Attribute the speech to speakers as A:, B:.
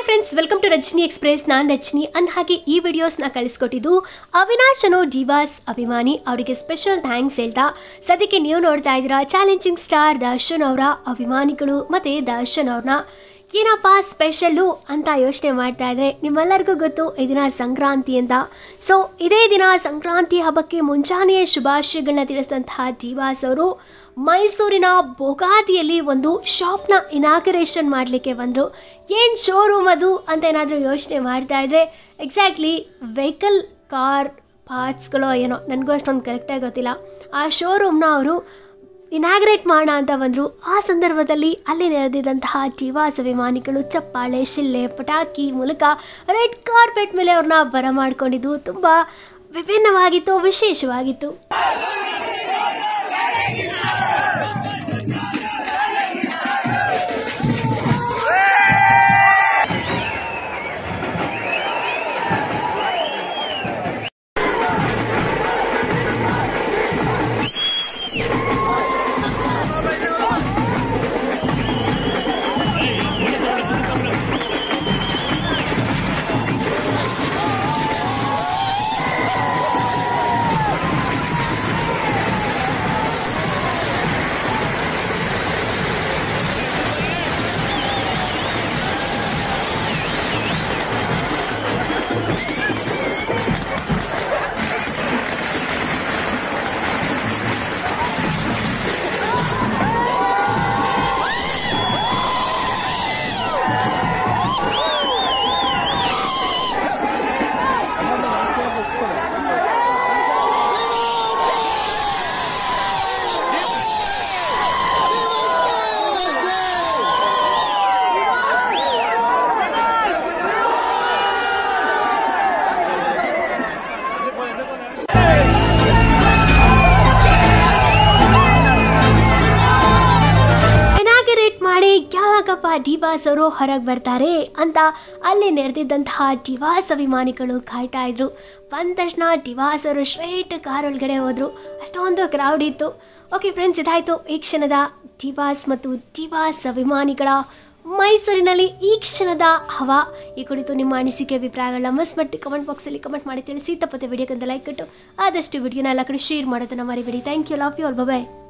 A: friends welcome to Rajani Express ನಾನು ರಜನಿ ಅಂದ ಹಾಗೆ ಈ ವಿಡಿಯೋಸ್ನ ಕಳಿಸ್ಕೊಟ್ಟಿದ್ದು ಅವಿನಾಶ್ ಅನ್ನೋ ಡಿವಾಸ್ ಅಭಿಮಾನಿ ಅವರಿಗೆ ಸ್ಪೆಷಲ್ ಥ್ಯಾಂಕ್ಸ್ ಹೇಳ್ತಾ ಸದ್ಯಕ್ಕೆ ನೀವು ನೋಡ್ತಾ ಇದ್ದೀರಾ ಚಾಲೆಂಜಿಂಗ್ ಸ್ಟಾರ್ ದರ್ಶನ್ ಅವರ ಅಭಿಮಾನಿಗಳು ಮತ್ತು ದರ್ಶನ್ ಅವ್ರನ್ನ ಏನಪ್ಪ ಸ್ಪೆಷಲ್ಲು ಅಂತ ಯೋಚನೆ ಮಾಡ್ತಾ ಇದ್ರೆ ನಿಮ್ಮೆಲ್ಲರಿಗೂ ಗೊತ್ತು ಈ ದಿನ ಸಂಕ್ರಾಂತಿ ಅಂತ ಸೊ ಇದೇ ದಿನ ಸಂಕ್ರಾಂತಿ ಹಬ್ಬಕ್ಕೆ ಮುಂಜಾನೆಯೇ ಶುಭಾಶಯಗಳನ್ನ ತಿಳಿಸಿದಂತಹ ಡಿವಾಸ್ ಅವರು ಮೈಸೂರಿನ ಬೊಗಾದಿಯಲ್ಲಿ ಒಂದು ಶಾಪ್ನ ಇನಾಗರೇಷನ್ ಮಾಡಲಿಕ್ಕೆ ಬಂದರು ಏನು ಶೋರೂಮ್ ಅದು ಅಂತ ಏನಾದರೂ ಯೋಚನೆ ಮಾಡ್ತಾ ಇದ್ರೆ ಎಕ್ಸಾಕ್ಟ್ಲಿ ವೆಹಿಕಲ್ ಕಾರ್ ಪಾರ್ಟ್ಸ್ಗಳೋ ಏನೋ ನನಗೂ ಅಷ್ಟೊಂದು ಕರೆಕ್ಟಾಗಿ ಗೊತ್ತಿಲ್ಲ ಆ ಶೋರೂಮ್ನ ಅವರು ಇನಾಗ್ರೇಟ್ ಮಾಡೋಣ ಅಂತ ಬಂದರು ಆ ಸಂದರ್ಭದಲ್ಲಿ ಅಲ್ಲಿ ನೆರೆದಿದ್ದಂತಹ ಟಿವಾಸ್ ಅಭಿಮಾನಿಗಳು ಚಪ್ಪಾಳೆ ಶಿಲ್ಲೆ ಪಟಾಕಿ ಮೂಲಕ ರೆಡ್ ಕಾರ್ಪೆಟ್ ಮೇಲೆ ಅವ್ರನ್ನ ಬರಮಾಡ್ಕೊಂಡಿದ್ದು ತುಂಬ ವಿಭಿನ್ನವಾಗಿತ್ತು ವಿಶೇಷವಾಗಿತ್ತು ಇನಾಗರೇಟ್ ಮಾಡಿ ಯಾವಾಗಪ್ಪ ಡಿವಾಸ್ ಅವರು ಹೊರಗೆ ಬರ್ತಾರೆ ಅಂತ ಅಲ್ಲಿ ನೆರೆದಿದ್ದಂತಹ ಡಿವಾಸ್ ಅಭಿಮಾನಿಗಳು ಕಾಯ್ತಾ ಇದ್ರು ಬಂದ ತಕ್ಷಣ ಡಿವಾಸ್ ಅವರು ಸ್ಟ್ರೈಟ್ ಕಾರ್ ಒಳಗಡೆ ಹೋದ್ರು ಅಷ್ಟೊಂದು ಕ್ರೌಡ್ ಇತ್ತು ಓಕೆ ಫ್ರೆಂಡ್ಸ್ ಇದಾಯಿತು ಈ ಕ್ಷಣದ ಡಿವಾಸ್ ಮತ್ತು ಡಿವಾಸ್ ಅಭಿಮಾನಿಗಳ ಮೈಸೂರಿನಲ್ಲಿ ಈ ಕ್ಷಣದ ಹವಾ ಈ ಕುರಿತು ನಿಮ್ಮ ಅನಿಸಿಕೆ ಅಭಿಪ್ರಾಯಗಳನ್ನ ಮಿಸ್ ಮಾಡಿ ಕಮೆಂಟ್ ಬಾಕ್ಸಲ್ಲಿ ಕಮೆಂಟ್ ಮಾಡಿ ತಿಳಿಸಿ ತಪ್ಪತ್ತೆ ವಿಡಿಯೋಕ್ಕಂತ ಲೈಕ್ ಕೊಟ್ಟು ಆದಷ್ಟು ವಿಡಿಯೋನ ಎಲ್ಲ ಕಡೆ ಶೇರ್ ಮಾಡೋದನ್ನ ಮರಿಬೇಡಿ thank you love you all bye